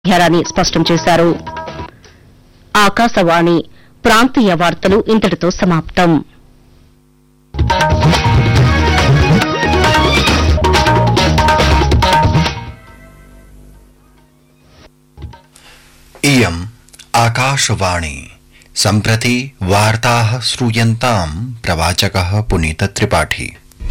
ధ్యారాన్ని స్పష్టం చేశారు ఆకాశవాణి ప్రాంతీయ వార్తలు ఇంతటితో సమాప్తం इयम् आकाशवाणी सम्प्रति वार्ताः श्रूयन्ताम् प्रवाचकः पुनीतत्रिपाठी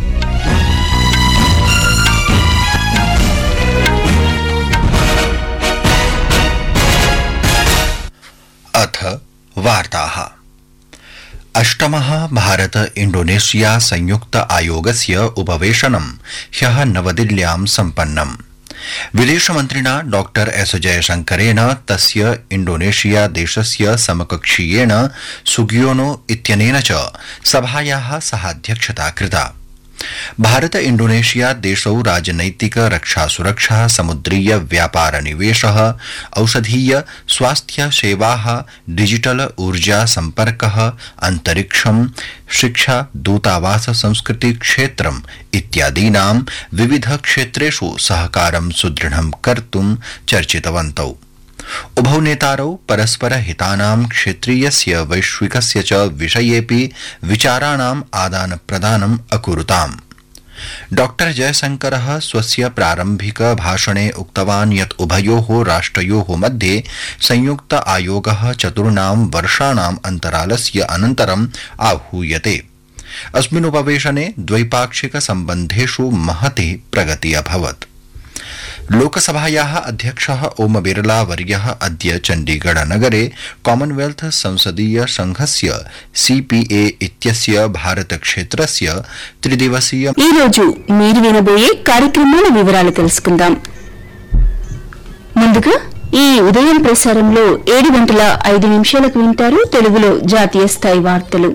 अथ वार्ताः अष्टमः भारत इण्डोनेशिया संयुक्त आयोगस्य उपवेशनं ह्यः नवदिल्ल्यां सम्पन्नम् विदेशमन्त्रिणा डॉ एस जयशंकरेण तस्य इण्डोनेशिया देशस्य समकक्षीयेण सुगियोनो इत्यनेन च सभायाः सहाध्यक्षता कृता भारत इण्डोनेशिया देशौ राजनैतिक रक्षा सुरक्षा समुद्रीय व्यापार निवेश औषधीय स्वास्थ्य सेवा डिजिटल ऊर्जा सम्पर्क अन्तरिक्षं शिक्षा दूतावास संस्कृति क्षेत्रम् इत्यादीनां विविध क्षेत्रेषु सहकारं सुदृढं कर्तुं चर्चितवन्तौ उभौ नेतारौ परस्पर हितानां क्षेत्रीयस्य वैश्विकस्य च विषयेऽपि विचाराणाम् आदान प्रदानम् अकुरुताम् डॉ जयशंकर स्वस्य प्रारम्भिक भाषणे उक्तवान् यत् उभयो राष्ट्रयो मध्ये संयुक्त आयोग चतुर्णां वर्षाणाम् अन्तरालस्य अनन्तरम् आहूयते अस्मिन्पवेशने द्वैपाक्षिक सम्बन्धेषु महती प्रगति अभवत् लोकसभाया अध्यक्ष ओम बिरला वर्य अद्य चण्डीगढ़ नगरे कॉमनवेल्थ संसदीय संघस्य सीपीए इत्यस्य भारत क्षेत्रस्य त्रिदिवसीय ఈ రోజు మీరు వినబోయే కార్యక్రమాల వివరాలు తెలుసుకుందాం ముందుగా ఈ ఉదయం ప్రసారంలో ఏడు గంటల ఐదు నిమిషాలకు వింటారు తెలుగులో జాతీయ స్థాయి వార్తలు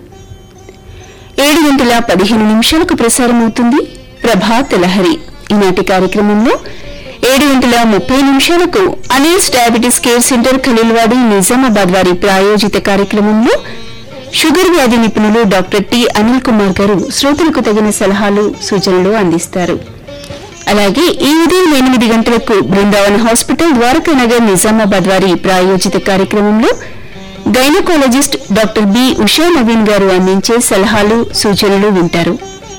ఏడు గంటల పదిహేను నిమిషాలకు ప్రసారమవుతుంది ప్రభాత్ లహరి ఈనాటి కార్యక్రమంలో ఏడు గంటల ముప్పై నిమిషాలకు Anees diabetes care centre Khaleelwadi Nizamabad వారి ప్రాయోజిత కార్యక్రమంలో షుగర్ వ్యాధి నిపుణులు డాక్టర్ టి అనిల్ కుమార్ గారు శ్రోతలకు తగిన సలహాలు సూచనలు అందిస్తారు అలాగే ఈ ఉదయం ఎనిమిది గంటలకు బృందావన్ హాస్పిటల్ ద్వారకా నగర్ నిజామాబాద్ వారి ప్రాయోజిత కార్యక్రమంలో gynaecologist doctor B Usha Naveen garu అందించే సలహాలు సూచనలు వింటారు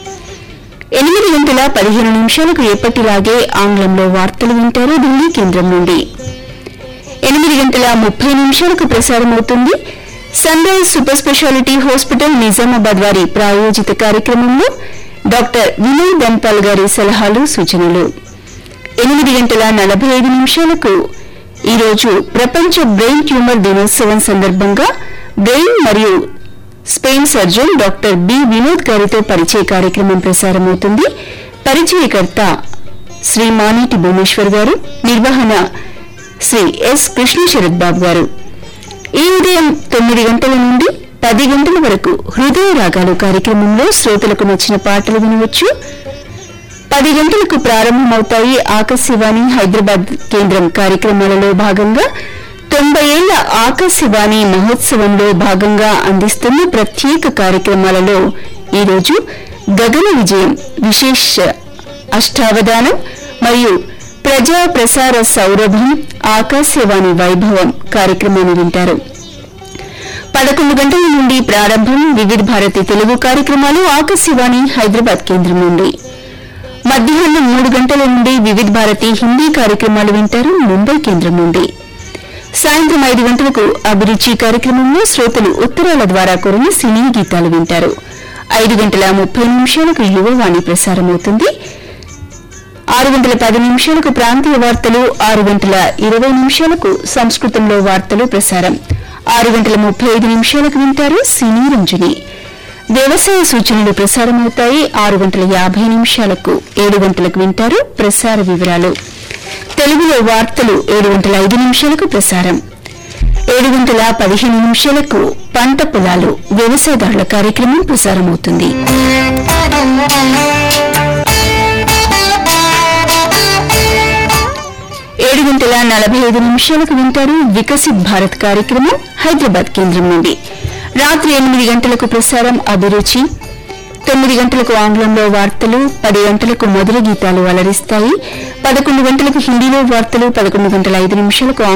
ఎనిమిది గంటల పదిహేను నిమిషాలకు ఎప్పటిలాగే ఆంగ్లంలో వార్తలు వింటారు ఢిల్లీ కేంద్రం నుండి ఎనిమిది గంటల ముప్పై నిమిషాలకు ప్రసారమవుతుంది sunrise super speciality hospital Nizamabad వారి ప్రాయోజిత కార్యక్రమంలో డాక్టర్ వినయ్ దంపాల్ గారి సలహాలు సూచనలు ఎనిమిది గంటల నలభై ఐదు నిమిషాలకు ఈరోజు ప్రపంచ బ్రెయిన్ ట్యూమర్ దినోత్సవం సందర్భంగా బ్రెయిన్ మరియు spine surgeon doctor B Vinod గారితో పరిచయ కార్యక్రమం ప్రసారమవుతుంది పరిచయకర్త శ్రీ మానేటి భువనేశ్వర్ గారు నిర్వహణ శ్రీ ఎస్ కృష్ణ శరత్ బాబు గారు ఈ ఉదయం తొమ్మిది గంటల నుండి పది గంటల వరకు హృదయ రాగాలు కార్యక్రమంలో శ్రోతలకు నచ్చిన పాటలు వినవచ్చు పది గంటలకు ప్రారంభమవుతాయి ఆకాశవాణి హైదరాబాద్ కేంద్రం కార్యక్రమాలలో భాగంగా తొంభై ఏళ్ల ఆకాశవాణి మహోత్సవంలో భాగంగా అందిస్తున్న ప్రత్యేక కార్యక్రమాలలో ఈరోజు గగన విజయం విశేష అష్టావధానం మరియు ప్రజా ప్రసార సౌరభం ఆకాశవాణి వైభవం కార్యక్రమాన్ని వింటారు పదకొండు గంటల నుండి ప్రారంభం వివిధ భారతి తెలుగు కార్యక్రమాలు ఆకాశవాణి హైదరాబాద్ కేంద్రం నుండి మధ్యాహ్నం మూడు గంటల నుండి వివిధ భారతి హిందీ కార్యక్రమాలు వింటారు ముంబై కేంద్రం నుండి సాయంత్రం ఐదు గంటలకు అభిరుచి కార్యక్రమంలో శ్రోతలు ఉత్తరాల ద్వారా కోరిన సినీ గీతాలు వింటారు ఐదు గంటల ముప్పై నిమిషాలకు యువవాణి ప్రసారమవుతుంది ఆరు గంటల పది నిమిషాలకు ప్రాంతీయ వార్తలు ఆరు గంటల ఇరవై నిమిషాలకు సంస్కృతంలో వార్తలు ప్రసారం ఆరు గంటల ముప్పై ఐదు నిమిషాలకు వింటారు సినీ రంజని వ్యవసాయ సూచనలు ప్రసారమవుతాయి ఆరు గంటల యాభై నిమిషాలకు ఏడు గంటలకు వింటారు ప్రసార వివరాలు తెలుగులో వార్తలు ఏడు గంటల ఐదు నిమిషాలకు ప్రసారం ఏడు గంటల పదిహేను నిమిషాలకు పంట పొలాలు వ్యవసాయదారుల కార్యక్రమం ప్రసారమవుతుంది ఏడు గంటల నలభై ఐదు నిమిషాలకు వింటారు వికసిత్ భారత్ కార్యక్రమం హైదరాబాద్ కేంద్రం నుండి రాత్రి ఎనిమిది గంటలకు ప్రసారం అభిరుచి తొమ్మిది గంటలకు ఆంగ్లంలో వార్తలు పది గంటలకు మొదటి గీతాలు అలరిస్తాయి పదకొండు గంటలకు హిందీలో వార్తలు పదకొండు గంటల ఐదు నిమిషాలకు